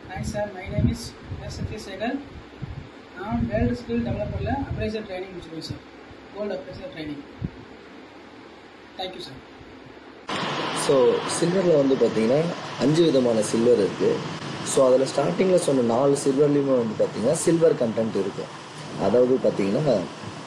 Hi sir, my name is S. Satya Segar. நான் world skill டெவலப்பரில் appraiser training முடிச்சிருக்கேன் sir gold appraiser training thank you sir so சில்வரில் வந்து பார்த்தீங்கன்னா அஞ்சு விதமான சில்வர் இருக்குது ஸோ அதில் ஸ்டார்டிங்கில் சொன்ன நாலு சில்வர்லேயுமே வந்து பார்த்தீங்கன்னா சில்வர் கண்டென்ட் இருக்கும் அதாவது பார்த்தீங்கன்னா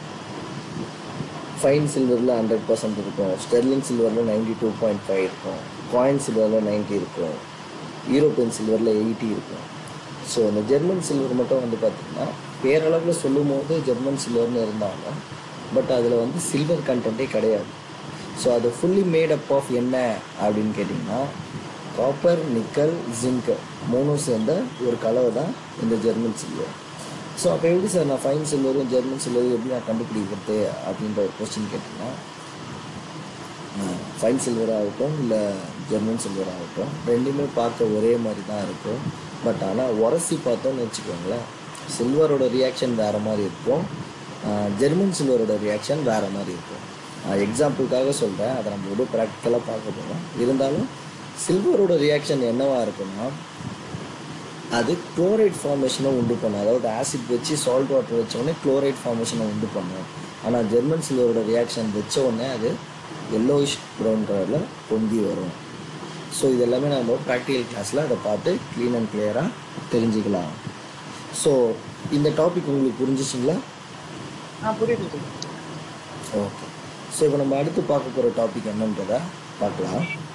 ஃபைன் சில்வரில் ஹண்ட்ரட் பர்சன்ட் இருக்கும் ஸ்டெர்லிங் சில்வரில் நைன்டி டூ பாயிண்ட் ஃபைவ் இருக்கும் காயின் சில்வரில் நைன்ட்டி இருக்கும் யூரோப்பியன் சில்வரில் எயிட்டி இருக்கும் ஸோ இந்த ஜெர்மன் சில்வர் மட்டும் வந்து பார்த்திங்கன்னா பேரளவில் சொல்லும் போது ஜெர்மன் சில்வர்னு இருந்தாலும் பட் அதில் வந்து சில்வர் கண்டென்ட்டே கிடையாது ஸோ அது ஃபுல்லி மேட் அப் ஆஃப் என்ன அப்படின்னு கேட்டிங்கன்னா காப்பர் நிக்கல் ஜிங்க் மூணும் சேர்ந்த ஒரு கலவை தான் இந்த ஜெர்மன் சில்வர் ஸோ அப்போ எப்படி சார் நான் ஃபைன் சில்வரும் ஜெர்மன் சில்வரும் எப்படி நான் கண்டுபிடிக்கிறது அப்படின்ற ஒரு கொஸ்டின் கேட்டிங்கன்னா ஃபைன் சில்வர் ஆகட்டும் இல்லை ஜெர்மன் சில்வர் ஆகட்டும் ரெண்டுமே பார்க்க ஒரே மாதிரி தான் இருக்கும் பட் ஆனால் உரசி பார்த்தோம்னு வச்சுக்கோங்களேன் சில்வரோட ரியாக்ஷன் வேறு மாதிரி இருக்கும் ஜெர்மன் சில்வரோட ரியாக்ஷன் வேறு மாதிரி இருக்கும் எக்ஸாம்பிளுக்காக சொல்கிறேன் அதை நம்ம விட ப்ராக்டிக்கலாக பார்க்க போகிறோம் இருந்தாலும் சில்வரோட ரியாக்ஷன் என்னவா இருக்குன்னா அது குளோரைட் ஃபார்மேஷனை உண்டு பண்ணும் அதாவது ஆசிட் வச்சு சால்ட் வாட்டர் வச்ச உடனே குளோரைட் ஃபார்மேஷனை உண்டு பண்ணும் ஆனால் ஜெர்மன் சில்வரோட ரியாக்ஷன் வச்ச உடனே அது எல்லோயிஷ் ப்ரௌன் கலரில் பொங்கி வரும் ஸோ இது எல்லாமே நம்ம ப்ராக்டிக்கல் கிளாஸில் அதை பார்த்து க்ளீன் அண்ட் கிளியராக தெரிஞ்சுக்கலாம் ஸோ இந்த டாபிக் உங்களுக்கு புரிஞ்சிச்சிங்களா ஆ புரியுது சார் ஓகே ஸோ இப்போ நம்ம அடுத்து பார்க்க போகிற டாபிக் என்னன்றதை பார்க்கலாம்